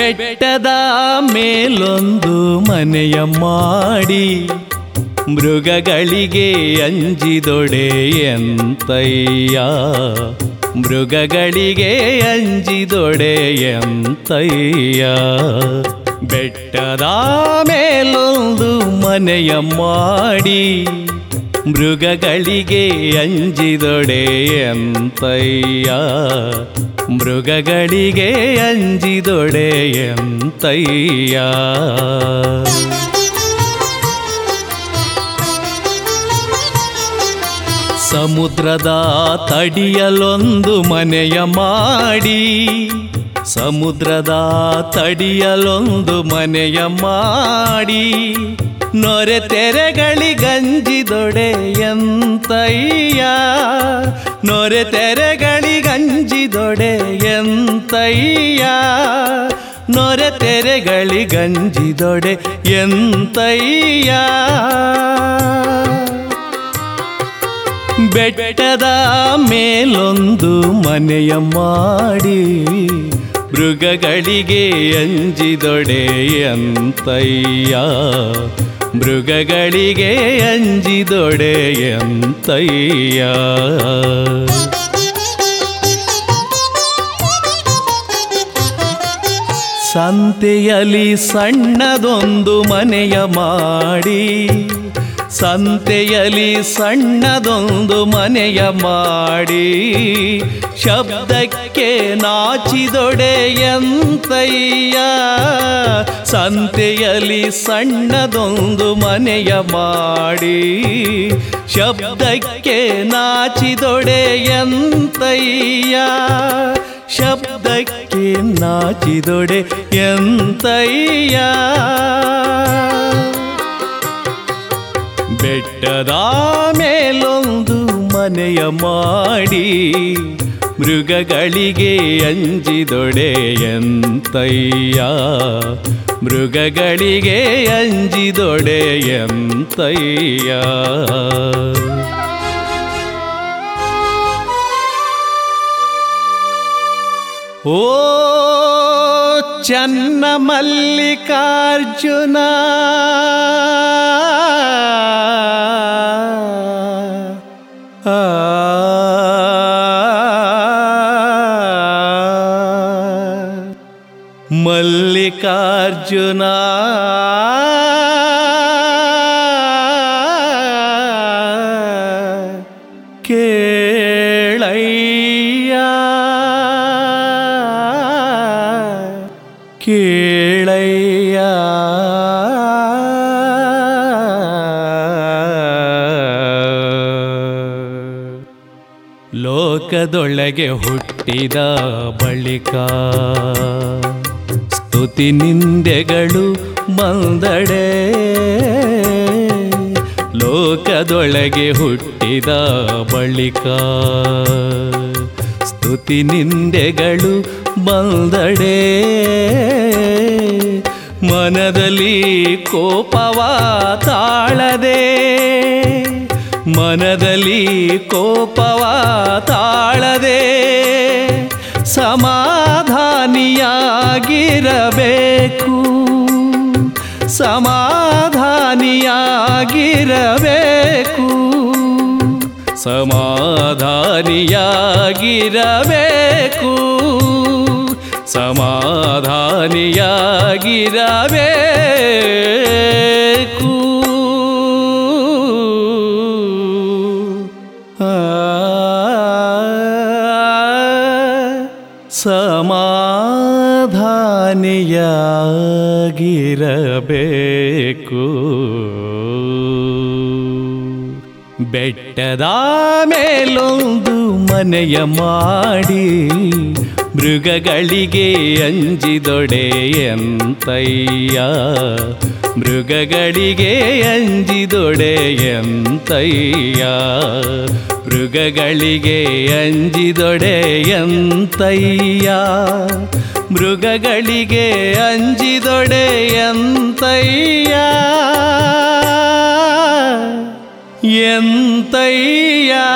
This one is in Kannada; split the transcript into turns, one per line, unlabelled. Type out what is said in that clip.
ಬೆಟ್ಟದ ಮೇಲೊಂದು ಮನೆಯ ಮಾಡಿ ಮೃಗಗಳಿಗೆ ಅಂಜಿದೊಡೆ ಎಂತಯ್ಯ ಮೃಗಗಳಿಗೆ ಅಂಜಿದೊಡೆ ಎಂತಯ್ಯ ಬೆಟ್ಟದ ಮೇಲೊಂದು ಮನೆಯ ಮಾಡಿ ಮೃಗಗಳಿಗೆ ಅಂಜಿದೊಡೆ ಎಂತಯ್ಯ ಮೃಗಗಳಿಗೆ ಅಂಜಿದೊಡೆ ಎಂತಯ್ಯ ಸಮುದ್ರದ ತಡಿಯಲೊಂದು ಮನೆಯ ಮಾಡಿ ಸಮುದ್ರದ ತಡಿಯಲೊಂದು ಮನೆಯ ಮಾಡಿ ನೊರೆ ತೆರೆಗಳಿಗಂಜಿದೊಡೆ ಎಂತಯ್ಯ ನೊರೆ ತೆರೆಗಳಿಗಂಜಿದೊಡೆ ಎಂತಯ್ಯ ನೊರೆ ತೆರೆಗಳಿಗಂಜಿದೊಡೆ ಎಂತಯ್ಯ ಬೆಟ್ಟದ ಮೇಲೊಂದು ಮನೆಯ ಮಾಡಿ ಮೃಗಗಳಿಗೆ ಅಂಜಿದೊಡೆ ಎಂತಯ್ಯ ಮೃಗಗಳಿಗೆ ಅಂಜಿದೊಡೆ ಎಂತಯ್ಯ ಸಂತೆಯಲ್ಲಿ ಸಣ್ಣದೊಂದು ಮನೆಯ ಮಾಡಿ ಸಂತೆಯಲ್ಲಿ ಸಣ್ಣದೊಂದು ಮನೆಯ ಮಾಡಿ ಶಬ್ದಕ್ಕೆ ನಾಚಿದೊಡೆ ಎಂತಯ್ಯ ಸಂತೆಯಲ್ಲಿ ಸಣ್ಣದೊಂದು ಮನೆಯ ಮಾಡಿ ಶಬ್ದಕ್ಕೆ ನಾಚಿದೊಡೆ ಎಂತಯ್ಯ ಶಬ್ದಕ್ಕೆ ನಾಚಿದೊಡೆ ಎಂತಯ್ಯ ಬೆಟ್ಟದ ಮೇಲೊಂದು ಮನೆಯ ಮಾಡಿ ಮೃಗಗಳಿಗೆ ಅಂಜಿದೊಡೆ ಎಂತಯ್ಯ ಮೃಗಗಳಿಗೆ ಅಂಜಿದೊಡೆ ಎಂತಯ್ಯ ಓ ಚನ್ನ ಮಲ್ಲಿಕಾರ್ಜುನ ಆ ಮಲ್ಲಿಕಾರ್ಜುನ ಕೇಳಯ್ಯ ಕೇಳಯ್ಯ ಲೋಕದೊಳಗೆ ಹುಟ್ಟಿದ ಬಳಿಕ ಸ್ತುತಿ ನಿಂದೆಗಳು ಬಂದಡೆ ಲೋಕದೊಳಗೆ ಹುಟ್ಟಿದ ಬಳಿಕ ಸ್ತುತಿ ನಿಂದೆಗಳು ಬಂದಡೆ ಮನದಲ್ಲಿ ಕೋಪವ ತಾಳದೆ ಮನದಲ್ಲಿ ಕೋಪವ ತಾಳದೆ ಸಮಾಧಾನಿಯಾಗಿರಬೇಕು ಸಮಾಧಾನಿಯಾಗಿರಬೇಕು ಸಮಾಧಾನಿಯಾಗಿರಬೇಕು ಸಮಾಧಾನಿಯಾಗಿರಬೇಕು ಆ ಸಮಾಧಾನಿಯಾಗಿರಬೇಕು ಬೆಟ್ಟದ ಮೇಲೊಂದು ಮನೆಯ ಮಾಡಿ ಮೃಗಗಳಿಗೆ ಅಂಜಿದೊಡೆ ಎಂತಯ್ಯ ಮೃಗಗಳಿಗೆ ಅಂಜಿದೊಡೆ ಎಂತಯ್ಯ ಮೃಗಗಳಿಗೆ ಅಂಜಿದೊಡೆ ಎಂತಯ್ಯ ಮೃಗಗಳಿಗೆ ಅಂಜಿದೊಡೆ ಎಂತಯ್ಯ ಎಂತಯ್ಯ